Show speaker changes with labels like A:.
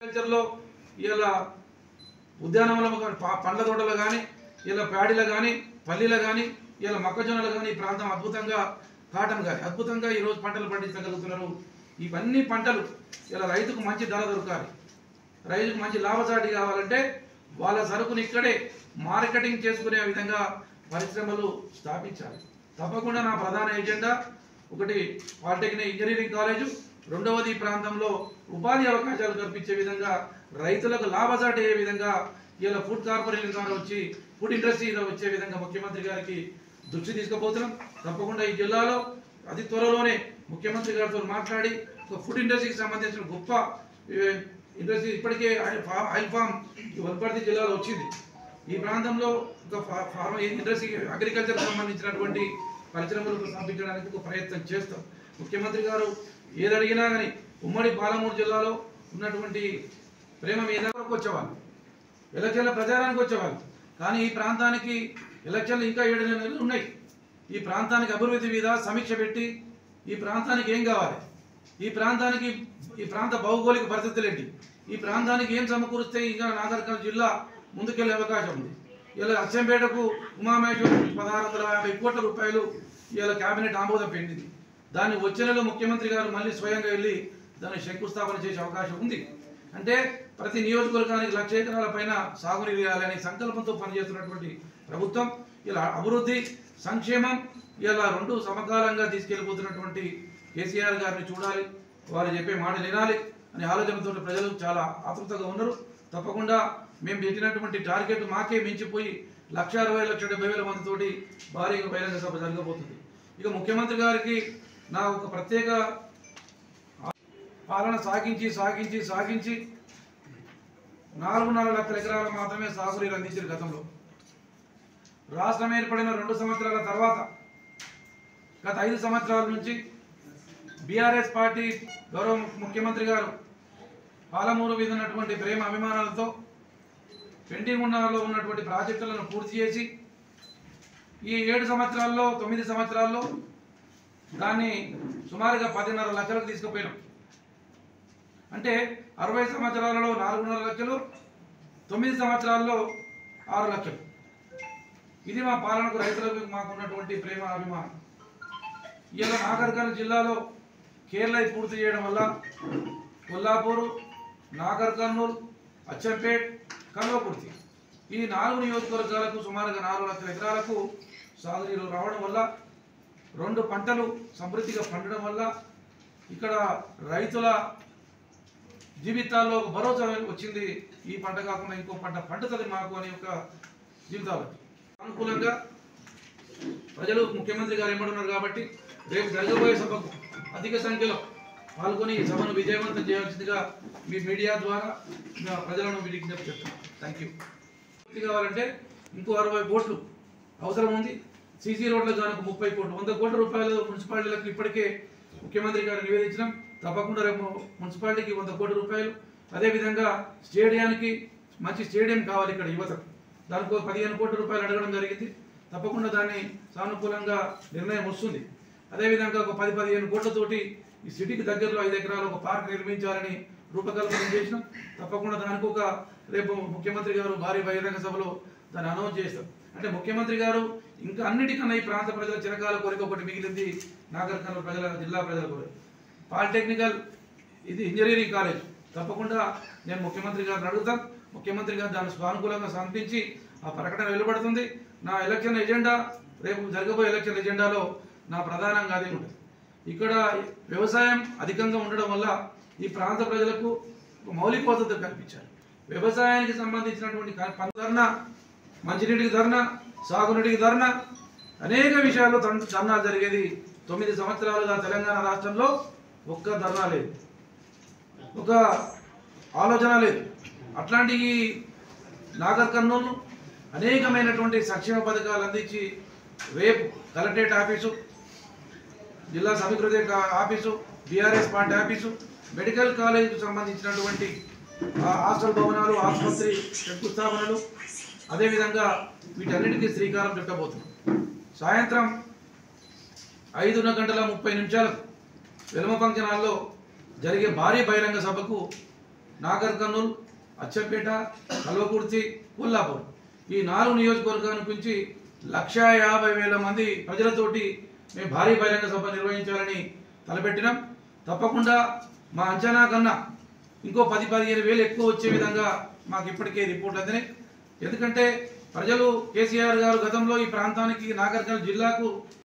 A: కల్చర్లో ఇలా ఉద్యానవనం కానీ ప- పండ్ల తోటలు కానీ ఇలా ప్యాడీలు కానీ పల్లీలు కానీ ఇలా మొక్కజొన్నలు కానీ ఈ ప్రాంతం అద్భుతంగా కాటన్ కానీ అద్భుతంగా ఈరోజు పంటలు పండించగలుగుతున్నారు ఇవన్నీ పంటలు ఇలా రైతుకు మంచి ధర దొరకాలి రైతుకు మంచి లాభసాటి కావాలంటే వాళ్ళ సరుకుని ఇక్కడే మార్కెటింగ్ చేసుకునే విధంగా పరిశ్రమలు స్థాపించాలి తప్పకుండా నా ప్రధాన ఎజెండా ఒకటి పాలిటెక్నిక్ ఇంజనీరింగ్ కాలేజు రెండవది ఈ ప్రాంతంలో ఉపాధి అవకాశాలు కల్పించే విధంగా రైతులకు లాభసాటి అయ్యే విధంగా ఇలా ఫుడ్ కార్పొరేషన్ ద్వారా వచ్చి ఫుడ్ ఇండస్ట్రీలో వచ్చే విధంగా ముఖ్యమంత్రి గారికి దృష్టి తీసుకుపోతున్నాం తప్పకుండా ఈ జిల్లాలో అతి త్వరలోనే ముఖ్యమంత్రి గారితో మాట్లాడి ఒక ఫుడ్ ఇండస్ట్రీకి సంబంధించిన గొప్ప ఏ, ఇండస్ట్రీ ఇప్పటికే ఆయిల్ ఫా- ఆయిల్ ఫామ్ ఈ వనపర్తి జిల్లాలో వచ్చింది ఈ ప్రాంతంలో ఒక ఫా- ఫార్మ ఇండస్ట్రీ అగ్రికల్చర్ సంబంధించినటువంటి పరిశ్రమలకు స్థాపించడానికి ఒక ప్రయత్నం చేస్తాం ముఖ్యమంత్రి గారు ఏది అడిగినా కానీ ఉమ్మడి పాలమూరు జిల్లాలో ఉన్నటువంటి ప్రేమ మీద వరకు వచ్చేవాళ్ళు ఎలక్షన్ల ప్రచారానికి వచ్చేవాళ్ళు కానీ ఈ ప్రాంతానికి ఎలక్షన్లు ఇంకా ఏడు నెలలు ఉన్నాయి ఈ ప్రాంతానికి అభివృద్ధి మీద సమీక్ష పెట్టి ఈ ప్రాంతానికి ఏం కావాలి ఈ ప్రాంతానికి ఈ ప్రాంత భౌగోళిక పరిస్థితులు ఏంటి ఈ ప్రాంతానికి ఏం సమకూరిస్తే ఇంకా నాగరికల్ జిల్లా ముందుకెళ్లే అవకాశం ఉంది ఇలా అచ్చంపేటకు ఉమామేశ్వరం పదహారు వందల యాభై కోట్ల రూపాయలు ఇలా కేబినెట్ ఆమోదం పెండింది దాన్ని వచ్చే నెల ముఖ్యమంత్రి గారు మళ్ళీ స్వయంగా వెళ్ళి దాన్ని శంకుస్థాపన చేసే అవకాశం ఉంది అంటే ప్రతి నియోజకవర్గానికి లక్ష ఎకరాల పైన సాగునీరు ఇవ్వాలనే సంకల్పంతో పనిచేస్తున్నటువంటి ప్రభుత్వం ఇలా అభివృద్ధి సంక్షేమం ఇలా రెండు సమకాలంగా తీసుకెళ్ళిపోతున్నటువంటి కేసీఆర్ గారిని చూడాలి వారు చెప్పే మాట వినాలి అనే ఆలోచనతో ప్రజలు చాలా ఆతృతగా ఉన్నారు తప్పకుండా మేము పెట్టినటువంటి టార్గెట్ మాకే మించిపోయి లక్ష అరవై లక్ష డెబ్బై వేల మందితోటి భారీగా బహిరంగ సభ జరగబోతుంది ఇక ముఖ్యమంత్రి గారికి నా ఒక ప్రత్యేక పాలన సాగించి సాగించి సాగించి నాలుగున్నర లక్షల ఎకరాలు మాత్రమే సాగునీరు అందించారు గతంలో రాష్ట్రం ఏర్పడిన రెండు సంవత్సరాల తర్వాత గత ఐదు సంవత్సరాల నుంచి బీఆర్ఎస్ పార్టీ గౌరవ ముఖ్యమంత్రి గారు పాలమూరు మీద ఉన్నటువంటి ప్రేమ అభిమానాలతో పెండింగ్ ఉన్నలో ఉన్నటువంటి ప్రాజెక్టులను పూర్తి చేసి ఈ ఏడు సంవత్సరాల్లో తొమ్మిది సంవత్సరాల్లో దాన్ని సుమారుగా పదిన్నర లక్షలకు తీసుకుపోయినాం అంటే అరవై సంవత్సరాలలో నాలుగున్నర లక్షలు తొమ్మిది సంవత్సరాల్లో ఆరు లక్షలు ఇది మా పాలనకు రైతులకు మాకు ఉన్నటువంటి ప్రేమ అభిమానం ఇలా నాగర్కర్నూలు జిల్లాలో కేరళ పూర్తి చేయడం వల్ల కొల్లాపూరు నాగర్ కర్నూలు అచ్చంపేట్ కల్వకుర్తి ఈ నాలుగు నియోజకవర్గాలకు సుమారుగా నాలుగు లక్షల ఎకరాలకు సాగునీరు రావడం వల్ల రెండు పంటలు సమృద్ధిగా పండడం వల్ల ఇక్కడ రైతుల జీవితాల్లో ఒక భరోసా వచ్చింది ఈ పంట కాకుండా ఇంకో పంట పండుతుంది మాకు అనే ఒక జీవితాలు అనుకూలంగా ప్రజలు ముఖ్యమంత్రి గారు ఏమంటున్నారు కాబట్టి రేపు జరగబోయే సభకు అధిక సంఖ్యలో పాల్గొని ఈ సభను విజయవంతం చేయాల్సిందిగా మీ మీడియా ద్వారా నా ప్రజలను విజ్ఞప్తి చెప్తున్నాను థ్యాంక్ యూ పూర్తి కావాలంటే ఇంకో అరవై కోట్లు అవసరం ఉంది సీసీ రోడ్లకు కనుక ముప్పై కోట్లు వంద కోట్ల రూపాయలు మున్సిపాలిటీలకు ఇప్పటికే ముఖ్యమంత్రి గారు నివేదించినాం తప్పకుండా రేపు మున్సిపాలిటీకి వంద కోట్ల రూపాయలు అదేవిధంగా స్టేడియానికి మంచి స్టేడియం కావాలి ఇక్కడ యువతకు దానికి ఒక పదిహేను కోట్ల రూపాయలు అడగడం జరిగింది తప్పకుండా దాన్ని సానుకూలంగా నిర్ణయం వస్తుంది అదేవిధంగా ఒక పది పదిహేను కోట్లతోటి ఈ సిటీకి దగ్గరలో ఐదు ఎకరాలు ఒక పార్క్ నిర్మించాలని రూపకల్పన చేసినాం తప్పకుండా దానికి ఒక రేపు ముఖ్యమంత్రి గారు భారీ బహిరంగ సభలో దాన్ని అనౌన్స్ చేస్తాం అంటే ముఖ్యమంత్రి గారు ఇంకా అన్నిటికన్నా ఈ ప్రాంత ప్రజల చిరకాల కోరిక ఒకటి మిగిలింది నాగర్ కర్నూలు ప్రజల జిల్లా ప్రజల కోరిక పాలిటెక్నికల్ ఇది ఇంజనీరింగ్ కాలేజ్ తప్పకుండా నేను ముఖ్యమంత్రి గారిని అడుగుతాం ముఖ్యమంత్రి గారు దాన్ని సానుకూలంగా సమర్పించి ఆ ప్రకటన వెలువడుతుంది నా ఎలక్షన్ ఎజెండా రేపు జరగబోయే ఎలక్షన్ ఎజెండాలో నా ప్రధానంగా అదే ఉంటుంది ఇక్కడ వ్యవసాయం అధికంగా ఉండడం వల్ల ఈ ప్రాంత ప్రజలకు ఒక మౌలిక వసతులు కల్పించాలి వ్యవసాయానికి సంబంధించినటువంటి క- పన్ను ధరణ మంచినీటికి ధరణ సాగునీటికి ధరణ అనేక విషయాల్లో ధర్న- ధర్నాలు జరిగేది తొమ్మిది సంవత్సరాలుగా తెలంగాణ రాష్ట్రంలో ఒక్క ధర్నా లేదు ఒక ఆలోచన లేదు అట్లాంటి ఈ నాగర్ కర్నూలు అనేకమైనటువంటి సంక్షేమ పథకాలు అందించి రేపు కలెక్టరేట్ ఆఫీసు జిల్లా సమీకృత office BRS party office medical కాలేజీకి సంబంధించినటువంటి ఆ, హాస్టల్ భవనాలు ఆసుపత్రి శంకుస్థాపనలు అదేవిధంగా వీటన్నిటికీ శ్రీకారం చుట్టబోతున్నాం సాయంత్రం ఐదున్నర గంటల ముప్పై నిమిషాలకు వెలుమ ఫంక్షన్ హాల్లో జరిగే భారీ బహిరంగ సభకు నాగర్ కర్నూల్ అచ్చంపేట కల్వకుర్తి కొల్లాపూర్ ఈ నాలుగు నియోజకవర్గాల నుంచి లక్షా యాభై వేల మంది ప్రజలతోటి మేము భారీ బహిరంగ సభ నిర్వహించాలని తలపెట్టినాం తప్పకుండా మా అంచనా కన్నా ఇంకో పది పదిహేను వేలు ఎక్కువ వచ్చే విధంగా మాకు ఇప్పటికే రిపోర్ట్లు అందినాయి ఎందుకంటే ప్రజలు కేసీఆర్ గారు గతంలో ఈ ప్రాంతానికి నాగర్ కర్నూల్ జిల్లాకు